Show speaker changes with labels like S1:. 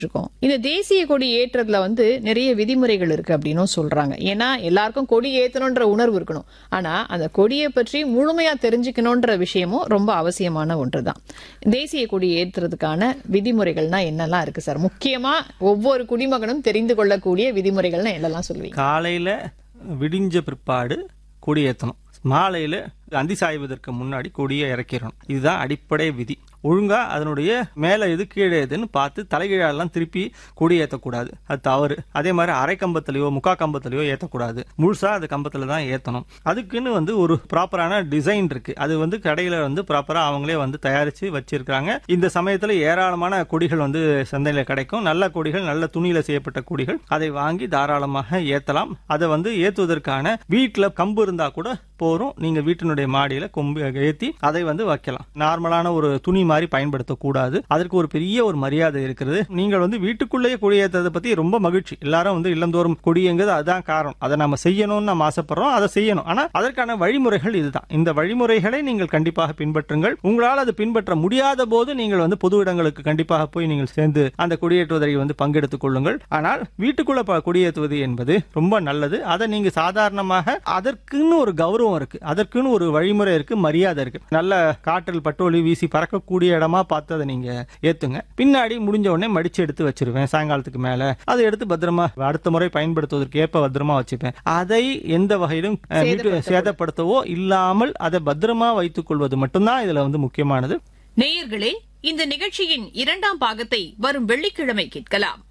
S1: இருக்கோம் இந்த தேசிய கொடி ஏற்றதுல வந்து நிறைய விதிமுறைகள் இருக்கு அப்படின்னும் சொல்றாங்க ஏன்னா எல்லாருக்கும் கொடி ஏத்தணும்ன்ற உணர்வு இருக்கணும் ஆனா அந்த கொடியை பற்றி முழுமையா தெரிஞ்சுக்கணும்ன்ற விஷயமும் ரொம்ப அவசியமான ஒன்றுதான் தேசிய கொடி ஏற்றுறதுக்கான விதிமுறைகள்னா என்னெல்லாம் இருக்கு சார் முக்கியமா ஒவ்வொரு குடிமகனும் தெரிந்து கொள்ளக்கூடிய விதிமுறைகள்னா என்னெல்லாம் சொல்லுவீங்க
S2: காலையில விடிஞ்ச பிற்பாடு கொடி ஏற்றணும் மாலையில அந்தி சாய்வதற்கு முன்னாடி கொடியை இறக்கிடணும் இதுதான் அடிப்படை விதி ஒழுங்கா அதனுடைய மேல எது கீழே எதுன்னு பார்த்து தலைகீழெல்லாம் திருப்பி கொடி ஏற்றக்கூடாது அது தவறு அதே மாதிரி அரை கம்பத்திலையோ முக்கா கம்பத்திலையோ ஏற்றக்கூடாது முழுசா அது கம்பத்துல தான் ஏற்றணும் அதுக்குன்னு வந்து ஒரு ப்ராப்பரான டிசைன் இருக்கு அது வந்து கடையில வந்து ப்ராப்பரா அவங்களே வந்து தயாரிச்சு வச்சிருக்காங்க இந்த சமயத்துல ஏராளமான கொடிகள் வந்து சந்தையில கிடைக்கும் நல்ல கொடிகள் நல்ல துணியில செய்யப்பட்ட கொடிகள் அதை வாங்கி தாராளமாக ஏத்தலாம் அதை வந்து ஏத்துவதற்கான வீட்டுல கம்பு இருந்தா கூட போறோம் நீங்க வீட்டினுடைய மாடியில கொம்பு ஏத்தி அதை வந்து வைக்கலாம் நார்மலான ஒரு துணி மாதிரி பயன்படுத்தக்கூடாது அதற்கு ஒரு பெரிய ஒரு மரியாதை இருக்கிறது நீங்கள் வந்து வீட்டுக்குள்ளேயே கொடியேற்றதை பத்தி ரொம்ப மகிழ்ச்சி எல்லாரும் வந்து இல்லந்தோறும் கொடியேங்கிறது அதுதான் காரணம் அதை நம்ம செய்யணும்னு நம்ம ஆசைப்படுறோம் அதை செய்யணும் ஆனா அதற்கான வழிமுறைகள் இதுதான் இந்த வழிமுறைகளை நீங்கள் கண்டிப்பாக பின்பற்றுங்கள் உங்களால் அது பின்பற்ற முடியாத போது நீங்கள் வந்து பொது இடங்களுக்கு கண்டிப்பாக போய் நீங்கள் சேர்ந்து அந்த கொடியேற்றுவதை வந்து பங்கெடுத்துக் கொள்ளுங்கள் ஆனால் வீட்டுக்குள்ள ப- கொடியேற்றுவது என்பது ரொம்ப நல்லது அதை நீங்க சாதாரணமாக அதற்குன்னு ஒரு கௌரவம் இருக்கு அதற்குன்னு ஒரு வழிமுறை இருக்கு மரியாதை இருக்கு நல்ல காற்றில் பட்டோலி வீசி பறக்கக்கூடிய இடமா பார்த்து அதை நீங்க ஏத்துங்க பின்னாடி முடிஞ்ச உடனே மடிச்சு எடுத்து வச்சிருவேன் சாயங்காலத்துக்கு மேல அதை எடுத்து பத்திரமா அடுத்த முறை பயன்படுத்துவதற்கு ஏற்ப பத்திரமா வச்சுப்பேன் அதை எந்த வகையிலும் அஹ், வீட்டு- சேதப்படுத்தவோ இல்லாமல் அதை பத்திரமா வைத்துக் கொள்வது மட்டும்தான் இதுல வந்து முக்கியமானது
S3: நேயர்களே இந்த நிகழ்ச்சியின் இரண்டாம் பாகத்தை வரும் வெள்ளிக்கிழமை கேட்கலாம்